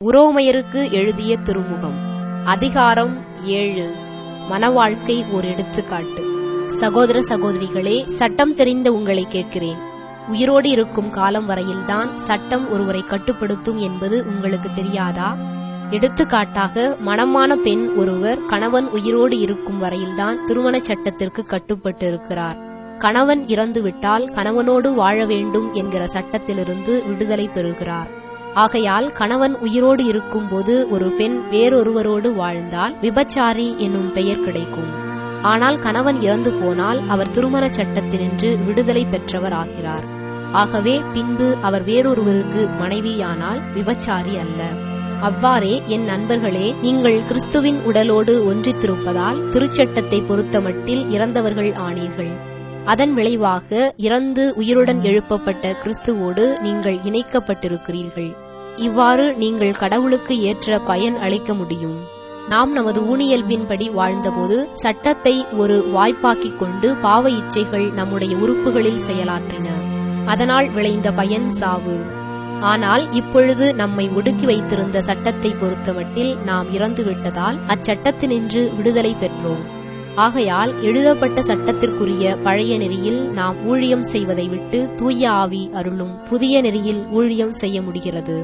உரோமையருக்கு எழுதிய திருமுகம் அதிகாரம் ஏழு மனவாழ்க்கை ஓர் எடுத்துக்காட்டு சகோதர சகோதரிகளே சட்டம் தெரிந்த உங்களை கேட்கிறேன் உயிரோடு இருக்கும் காலம் வரையில்தான் சட்டம் ஒருவரை கட்டுப்படுத்தும் என்பது உங்களுக்கு தெரியாதா எடுத்துக்காட்டாக மணமான பெண் ஒருவர் கணவன் உயிரோடு இருக்கும் வரையில்தான் திருமணச் சட்டத்திற்கு கட்டுப்பட்டு இருக்கிறார் கணவன் இறந்துவிட்டால் கணவனோடு வாழ வேண்டும் என்கிற சட்டத்திலிருந்து விடுதலை பெறுகிறார் ஆகையால் கணவன் உயிரோடு இருக்கும்போது ஒரு பெண் வேறொருவரோடு வாழ்ந்தால் விபச்சாரி என்னும் பெயர் கிடைக்கும் ஆனால் கணவன் இறந்து போனால் அவர் திருமண சட்டத்தினின்று விடுதலை பெற்றவர் ஆகிறார் ஆகவே பின்பு அவர் வேறொருவருக்கு மனைவியானால் விபச்சாரி அல்ல அவ்வாறே என் நண்பர்களே நீங்கள் கிறிஸ்துவின் உடலோடு ஒன்றித்திருப்பதால் திருச்சட்டத்தை பொறுத்தமட்டில் இறந்தவர்கள் ஆனீர்கள் அதன் விளைவாக இறந்து உயிருடன் எழுப்பப்பட்ட கிறிஸ்துவோடு நீங்கள் இணைக்கப்பட்டிருக்கிறீர்கள் இவ்வாறு நீங்கள் கடவுளுக்கு ஏற்ற பயன் அளிக்க முடியும் நாம் நமது ஊனியல்பின்படி வாழ்ந்தபோது சட்டத்தை ஒரு வாய்ப்பாக்கிக் கொண்டு பாவ இச்சைகள் நம்முடைய உறுப்புகளில் செயலாற்றின அதனால் விளைந்த பயன் சாவு ஆனால் இப்பொழுது நம்மை ஒடுக்கி வைத்திருந்த சட்டத்தை பொறுத்தமட்டில் நாம் இறந்துவிட்டதால் அச்சட்டத்தினின்று விடுதலை பெற்றோம் ஆகையால் எழுதப்பட்ட சட்டத்திற்குரிய பழைய நெறியில் நாம் ஊழியம் செய்வதை விட்டு தூய ஆவி அருளும் புதிய நெறியில் ஊழியம் செய்ய முடிகிறது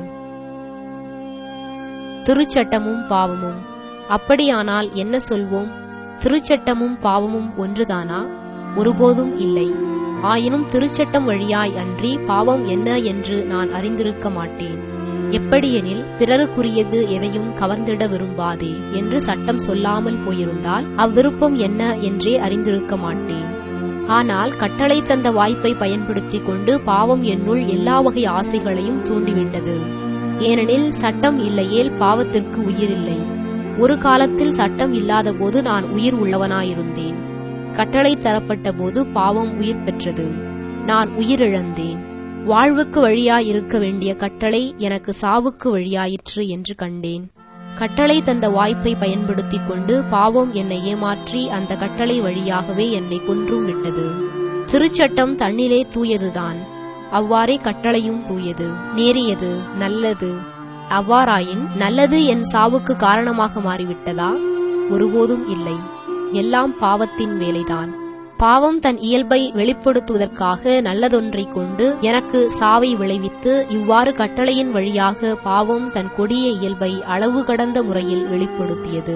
திருச்சட்டமும் பாவமும் அப்படியானால் என்ன சொல்வோம் திருச்சட்டமும் பாவமும் ஒன்றுதானா ஒருபோதும் இல்லை ஆயினும் திருச்சட்டம் வழியாய் அன்றி பாவம் என்ன என்று நான் அறிந்திருக்க மாட்டேன் எப்படியெனில் பிறருக்குரியது எதையும் கவர்ந்திட விரும்பாதே என்று சட்டம் சொல்லாமல் போயிருந்தால் அவ்விருப்பம் என்ன என்றே அறிந்திருக்க மாட்டேன் ஆனால் கட்டளை தந்த வாய்ப்பை பயன்படுத்திக் கொண்டு பாவம் என்னுள் எல்லா வகை ஆசைகளையும் தூண்டிவிட்டது ஏனெனில் சட்டம் இல்லையேல் பாவத்திற்கு உயிர் இல்லை ஒரு காலத்தில் சட்டம் இல்லாதபோது நான் உயிர் உள்ளவனாயிருந்தேன் கட்டளை தரப்பட்ட போது பாவம் உயிர் பெற்றது நான் உயிரிழந்தேன் வாழ்வுக்கு வழியாய் இருக்க வேண்டிய கட்டளை எனக்கு சாவுக்கு வழியாயிற்று என்று கண்டேன் கட்டளை தந்த வாய்ப்பை பயன்படுத்திக் கொண்டு பாவம் என்னை ஏமாற்றி அந்த கட்டளை வழியாகவே என்னை கொன்றும் விட்டது திருச்சட்டம் தன்னிலே தூயதுதான் அவ்வாறே கட்டளையும் தூயது நேரியது நல்லது அவ்வாறாயின் நல்லது என் சாவுக்கு காரணமாக மாறிவிட்டதா ஒருபோதும் இல்லை எல்லாம் பாவத்தின் வேலைதான் பாவம் தன் இயல்பை வெளிப்படுத்துவதற்காக நல்லதொன்றை கொண்டு எனக்கு சாவை விளைவித்து இவ்வாறு கட்டளையின் வழியாக பாவம் தன் கொடிய இயல்பை அளவு கடந்த முறையில் வெளிப்படுத்தியது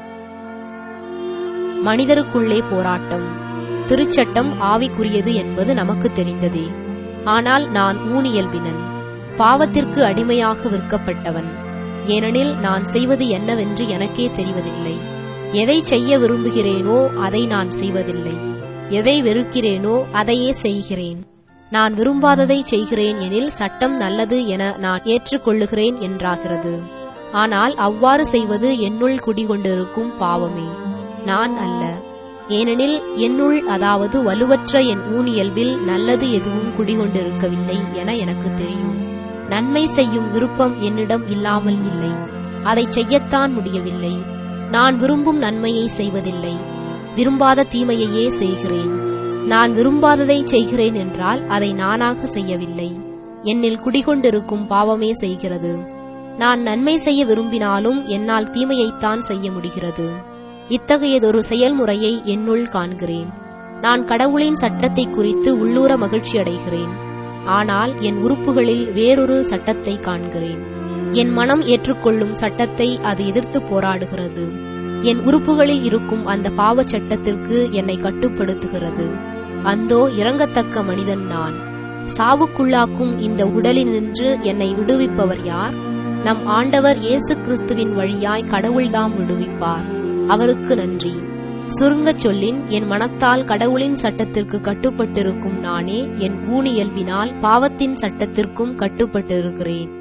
மனிதருக்குள்ளே போராட்டம் திருச்சட்டம் ஆவிக்குரியது என்பது நமக்கு தெரிந்ததே ஆனால் நான் ஊனியல்பினன் பாவத்திற்கு அடிமையாக விற்கப்பட்டவன் ஏனெனில் நான் செய்வது என்னவென்று எனக்கே தெரிவதில்லை எதை செய்ய விரும்புகிறேனோ அதை நான் செய்வதில்லை எதை வெறுக்கிறேனோ அதையே செய்கிறேன் நான் விரும்பாததை செய்கிறேன் எனில் சட்டம் நல்லது என நான் ஏற்றுக்கொள்ளுகிறேன் என்றாகிறது ஆனால் அவ்வாறு செய்வது என்னுள் குடிகொண்டிருக்கும் பாவமே நான் அல்ல ஏனெனில் என்னுள் அதாவது வலுவற்ற என் ஊனியல்பில் நல்லது எதுவும் குடிகொண்டிருக்கவில்லை என எனக்கு தெரியும் நன்மை செய்யும் விருப்பம் என்னிடம் இல்லாமல் இல்லை அதை செய்யத்தான் முடியவில்லை நான் விரும்பும் நன்மையை செய்வதில்லை விரும்பாத தீமையையே செய்கிறேன் நான் விரும்பாததை செய்கிறேன் என்றால் அதை நானாக செய்யவில்லை என்னில் குடிகொண்டிருக்கும் பாவமே செய்கிறது நான் நன்மை செய்ய விரும்பினாலும் என்னால் தீமையைத்தான் செய்ய முடிகிறது இத்தகையதொரு செயல்முறையை என்னுள் காண்கிறேன் நான் கடவுளின் சட்டத்தை குறித்து உள்ளூர மகிழ்ச்சி அடைகிறேன் ஆனால் என் உறுப்புகளில் வேறொரு சட்டத்தை காண்கிறேன் என் மனம் ஏற்றுக்கொள்ளும் சட்டத்தை அது எதிர்த்து போராடுகிறது என் உறுப்புகளில் இருக்கும் அந்த பாவச் சட்டத்திற்கு என்னை கட்டுப்படுத்துகிறது அந்தோ இறங்கத்தக்க மனிதன் நான் சாவுக்குள்ளாக்கும் இந்த உடலினின்று என்னை விடுவிப்பவர் யார் நம் ஆண்டவர் இயேசு கிறிஸ்துவின் வழியாய் கடவுள்தாம் விடுவிப்பார் அவருக்கு நன்றி சுருங்கச் சொல்லின் என் மனத்தால் கடவுளின் சட்டத்திற்கு கட்டுப்பட்டிருக்கும் நானே என் ஊனியல்பினால் பாவத்தின் சட்டத்திற்கும் கட்டுப்பட்டிருக்கிறேன்